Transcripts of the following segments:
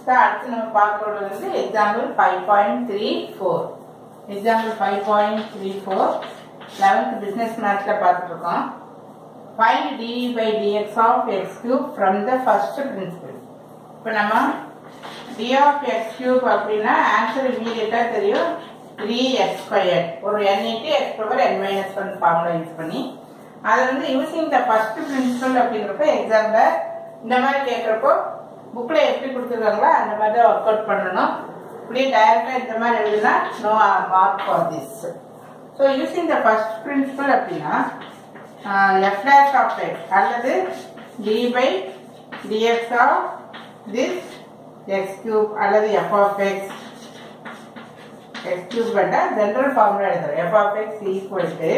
so அடுத்து நம்ம பார்க்கறது வந்து example five point three four example five point three four eleventh business மேத்ஸில் பார்த்துட்ருக்கோம் find d by dx of x cube from the first principle இப்போ நம்ம டி ஆஃப் எக்ஸ் கியூப் அப்படின்னா answer இமீடியட்டாக தெரியும் த்ரீ எக்ஸ் ஸ்கொயர் ஒரு n into x power n minus one formula use பண்ணி அதை வந்து யூசிங் த ஃபர்ஸ்ட் பிரின்சிபல் அப்படிங்கிறப்ப எக்ஸாமில் இந்த மாதிரி கேட்குறப்போ புக்கில் எப்படி கொடுத்துருக்காங்களோ அந்த மாதிரி தான் ஒர்க் அவுட் பண்ணணும் இப்படியே டைரக்டாக இந்த மாதிரி எழுதுனா no mark for this so using the first principle அப்படின்னா எஃப் டேஷ் ஆஃப் எக்ஸ் அல்லது d by dx of this x cube அல்லது f of x x cube பண்ணா ஜென்ரல் ஃபார்முலா எழுதுறோம் f of x equal to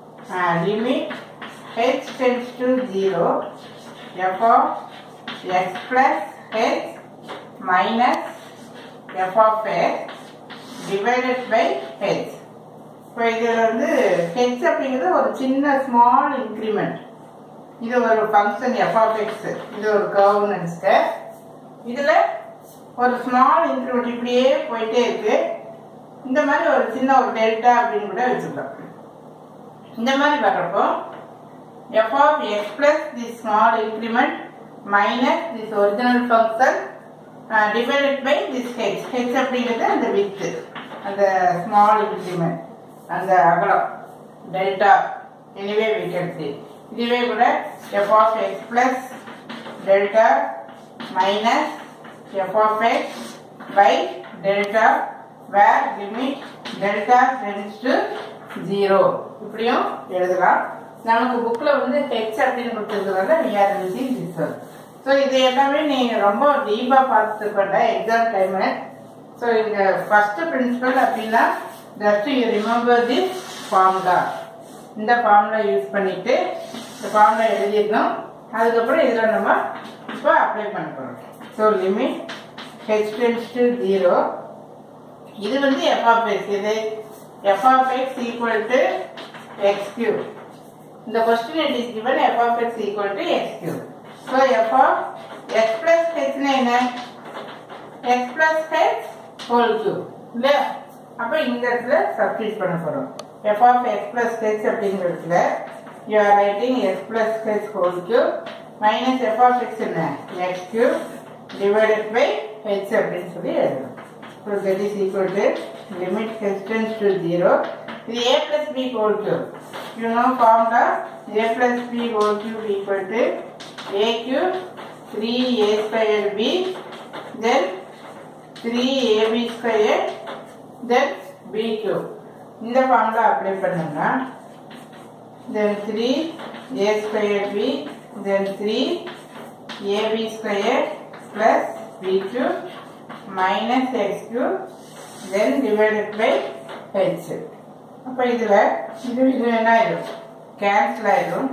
limit h tends to zero f of x plus h minus f of x divided by h இப்போ இதில் வந்து H அப்படிங்கிறது ஒரு சின்ன small increment இது ஒரு ஃபங்க்ஷன் எஃப் ஆஃப் எக்ஸ் இது ஒரு கர்வ்னு நினச்சிக்க இதில் ஒரு ஸ்மால் இன்க்ரிமெண்ட் இப்படியே போயிட்டே இருக்கு இந்த மாதிரி ஒரு சின்ன ஒரு டெல்டா அப்படின்னு கூட வச்சுக்கலாம் இந்த மாதிரி வர்றப்போ f of x plus the small increment minus this original function divided by this h h அப்படிங்கிறது அந்த வித்து அந்த ஸ்மால் இன்க்ரிமெண்ட் அந்த அகலம் delta anyway we can see இதுவே கூட f of x plus delta minus f of x by delta where limit delta tends to zero இப்படியும் எழுதலாம் நமக்கு புக்கில் வந்து ஹெச் அப்படின்னு கொடுத்துருக்கிறதால we are using this one so இது எல்லாமே நீங்கள் ரொம்ப டீப்பாக பார்த்துக்கொண்ட எக்ஸாம் டைமு ஸோ இந்த ஃபர்ஸ்ட் பிரின்சிபல் அப்படின்னா just you remember this formula இந்த ஃபார்முலா யூஸ் பண்ணிட்டு இந்த ஃபார்முலா எழுதிடணும் அதுக்கப்புறம் இதில் நம்ம இப்போ அப்ளை பண்ண போகிறோம் so limit h tends to zero இது வந்து எஃப் ஆஃப் எக்ஸ் இது f of x equal to x cube இந்த question it is given f of x equal to x cube so f of x plus ஹெச்னா என்ன x plus h whole cube இல்லையா அப்போ இந்த இடத்துல substitute பண்ண போகிறோம் f of x plus h அப்படிங்கிறதுல you are writing x plus h whole cube minus f of x என்ன x cube divided by h அப்படின்னு சொல்லி எழுதணும் so that is equal to limit h tends to zero இது a plus b whole cube you know formula a plus b whole cube equal to a cube three a square b then three a b square then b cube இந்த formula apply பண்ணோம்னா then three a square b then three a b square plus b cube minus x cube then divided by h அப்போ இதில் இது இது என்ன ஆயிடும் cancel ஆயிடும்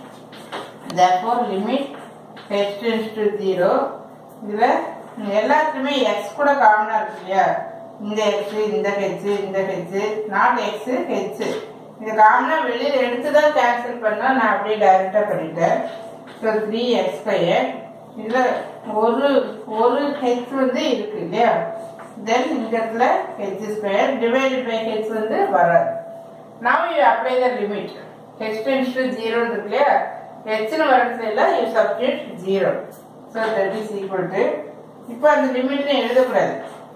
therefore limit h tends to 0 இதுல எல்லாத்துக்குமே x கூட காமனா இருக்கு இல்லையா இந்த x இந்த h இந்த h நாட் x h இது காமனா வெளியில எடுத்து தான் கேன்சல் பண்ணா நான் அப்படியே டைரக்டா பண்ணிட்டேன் ஸோ த்ரீ எக்ஸ் ஸ்கொயர் இதுல ஒரு ஒரு ஹெச் வந்து இருக்கு இல்லையா தென் இந்த இடத்துல h square divided by h வந்து வராது now you apply the limit h tends to 0 இருக்கு இல்லையா ஹெச்னு வரதுல you substitute zero so that is equal to இப்போ அந்த லிமிட்னு எழுதக்கூடாது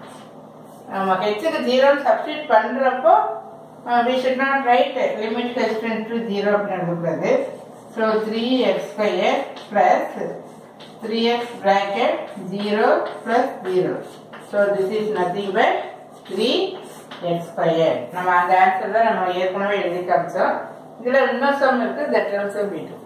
நம்ம ஹெச்சுக்கு ஜீரோன்னு சப்ஸ்டியூட் பண்ணுறப்போ we should not write limit h tends to zero அப்படின்னு எழுதக்கூடாது so three x square plus three x bracket zero plus zero so this is nothing but three x square நம்ம அந்த ஆன்சர் தான் நம்ம ஏற்கனவே எழுதி காமிச்சோம் இதில் இன்னொரு சம் இருக்குது that also be two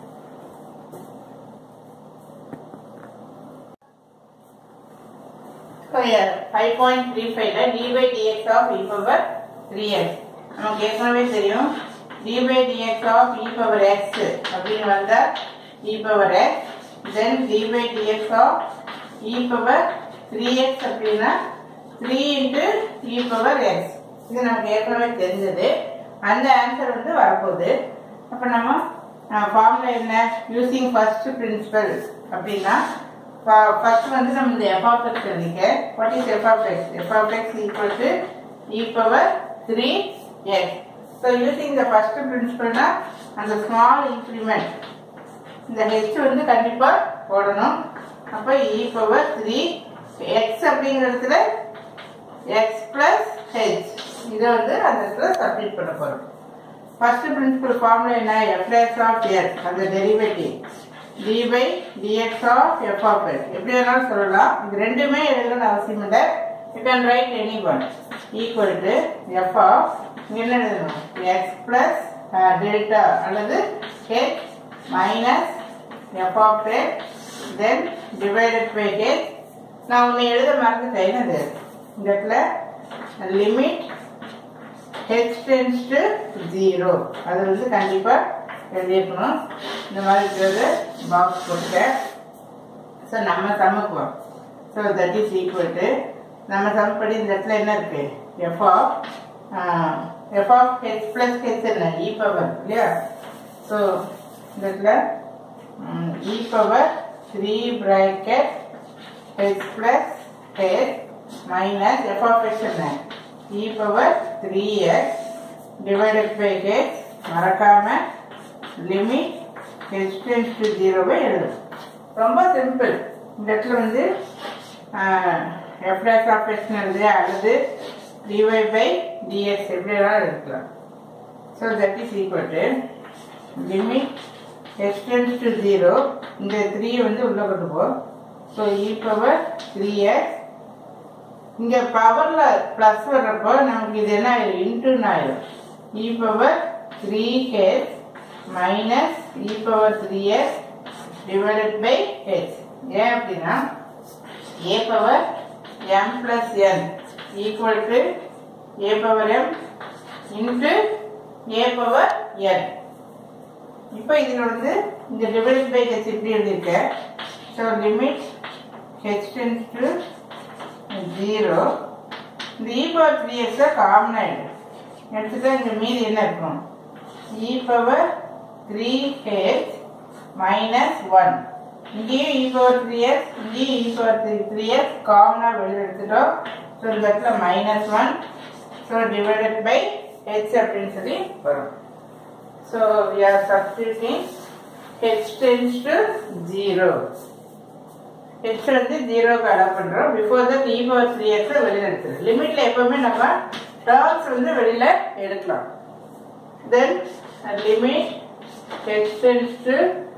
five point three ஃபைவ்ல d by dx of e power three x நமக்கு ஏற்கனவே தெரியும் d by dx of e power x அப்படின்னு வந்தா e power x then d by dx of e power three x அப்படின்னா three into e power x இது நமக்கு ஏற்கனவே தெரிஞ்சது அந்த ஆன்சர் வந்து வரப்போகுது அப்போ நம்ம ஃபார்முலா என்ன யூசிங் ஃபர்ஸ்ட் பிரின்சிபல் அப்படின்னா ஃபர்ஸ்ட் வந்து நம்ம இந்த எஃப் ஆஃப் எக்ஸ் எழுதிக்க what is f of x f of x equal to e power three x so using இந்த ஃபர்ஸ்ட் பிரின்சிபல்னா அந்த ஸ்மால் இன்க்ரிமெண்ட் இந்த ஹெச் வந்து கண்டிப்பா போடணும் அப்போ இ பவர் த்ரீ எக்ஸ் அப்படிங்கிற இடத்துல எக்ஸ் பிளஸ் ஹெச் இதை வந்து அந்த இடத்துல சப்ஸ்டிட் பண்ண போறோம் ஃபர்ஸ்ட் பிரின்சிபல் ஃபார்முலா என்ன எஃப் டேக்ஸ் ஆஃப் எஸ் அந்த derivative d by dx of f of s எப்படி வேணாலும் சொல்லலாம் இது ரெண்டுமே எழுதணும்னு அவசியம் இல்லை you can write any one equal to f of என்ன எழுதணும் எக்ஸ் பிளஸ் டெல்டா அல்லது h minus f of x then divided by h நான் உன்னை எழுத மறந்துட்டேன் என்னது இந்த இடத்துல limit h tends to zero அது வந்து கண்டிப்பாக எழுதியிருக்கணும் இந்த மாதிரி இருக்கிறது பாக்ஸ் போட்டுட்டேன் ஸோ நம்ம சமக்குவோம் so that is equal to நம்ம சமப்படி இந்த இடத்துல என்ன இருக்கு f of f of h plus h என்ன இ பவர் இல்லையா ஸோ இந்த இடத்துல e power three bracket h plus h minus f of h என்ன e power three x divided by h மறக்காம லிமிட் ஹெச் டென்ஸ் டு ஜீரோவை எழுதும் ரொம்ப simple இந்த இடத்துல வந்து எஃப் டேஸ் ஆஃப் எக்ஸ் எழுது அல்லது டிஒய் பை டிஎக்ஸ் எப்படி வேணாலும் எடுக்கலாம் so that is equal to limit h tends to zero இந்த த்ரீ வந்து உள்ள கொண்டு போ so e power three x இங்க பவர்ல பிளஸ் வர்றப்போ நமக்கு இது என்ன ஆயிரும் இன்டூன்னு ஆயிரும் e power three h minus e power three x divided by h ஏன் அப்படின்னா a power m plus n equal to a power m into a power n இப்போ இதில் வந்து இந்த டிவைடட் பை ஹெச் இப்படி எழுதியிருக்கேன் so limit h tends to zero இந்த e power three எக்ஸை காமன் ஆகிடும் எடுத்துட்டா இங்கே மீதி என்ன இருக்கும் e power three h minus one இங்கேயும் இ பவர் த்ரீ எக்ஸ் இங்கேயும் e power three three x காமனாக வெளியே எடுத்துட்டோம் ஸோ இந்த இடத்துல minus one so divided by h அப்படின்னு சொல்லி வரும் so we are substituting h tends to zero h வந்து ஜீரோக்கு அடாப்ட் பண்ணுறோம் before that e power three எக்ஸை வெளியில் எடுத்துரும் லிமிட்டில் எப்பவுமே நம்ம டேர்ம்ஸ் வந்து வெளியில் எடுக்கலாம் then limit h tends to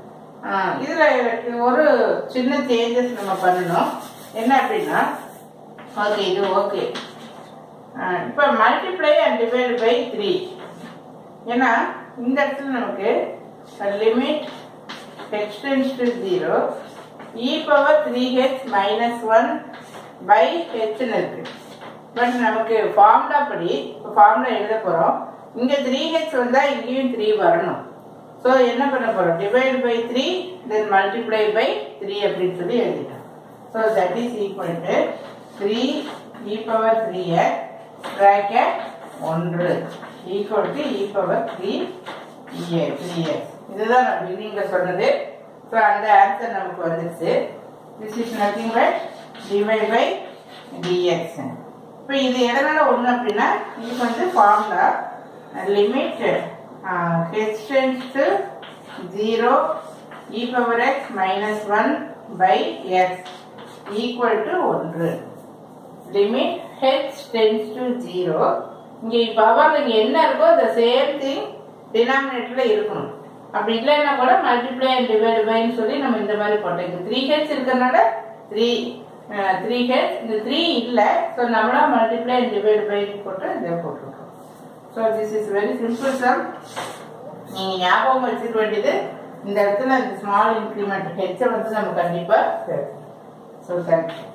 இதில் ஒரு சின்ன சேஞ்சஸ் நம்ம பண்ணணும் என்ன அப்படின்னா ஓகே இது ஓகே இப்போ multiply and divide by three ஏன்னா இந்த இடத்துல நமக்கு limit h tends to zero e power three h minus one by ஹெச்னு இருக்கு பட் நமக்கு ஃபார்முலா படி இப்போ ஃபார்முலா எழுத போகிறோம் இங்கே த்ரீ ஹெச் வந்தால் இங்கேயும் த்ரீ வரணும் ஸோ என்ன பண்ண போகிறோம் divide by three then multiply by three அப்படின்னு சொல்லி எழுதிட்டோம் so that is equal to three e power three x bracket ஒன்று equal to e power three இஏ த்ரீ எக்ஸ் இதுதான் நம்ம பிகினிங்கில் சொன்னது ஸோ அந்த ஆன்சர் நமக்கு வந்துருச்சு this is nothing but divide by dx இப்போ இது எதனால ஒன்று அப்படின்னா இதுக்கு வந்து formula limit h tends to zero e power x minus one by X equal to ஒன்று limit h tends to zero இங்கே பவர் இங்கே என்ன இருக்கோ த சேம் திங் டினாமினேட்டரில் இருக்கணும் அப்படி இல்லைன்னா கூட மல்டிப்ளை அண்ட் டிவைட் பைன்னு சொல்லி நம்ம இந்த மாதிரி போட்டோம் இங்கே த்ரீ ஹெச் இருக்கிறனால த்ரீ த்ரீ ஹெச் இந்த த்ரீ இல்லை ஸோ நம்மளா மல்டிப்ளை அண்ட் டிவைட் பைன்னு போட்டு இதை போட்டிருக்கோம் so this is very simple sum நீங்கள் ஞாபகம் வச்சுக்க வேண்டியது இந்த இடத்துல இந்த ஸ்மால் இன்க்ரிமெண்ட் ஹெச்சை வந்து நம்ம கண்டிப்பாக ஸோ தேங்க்யூ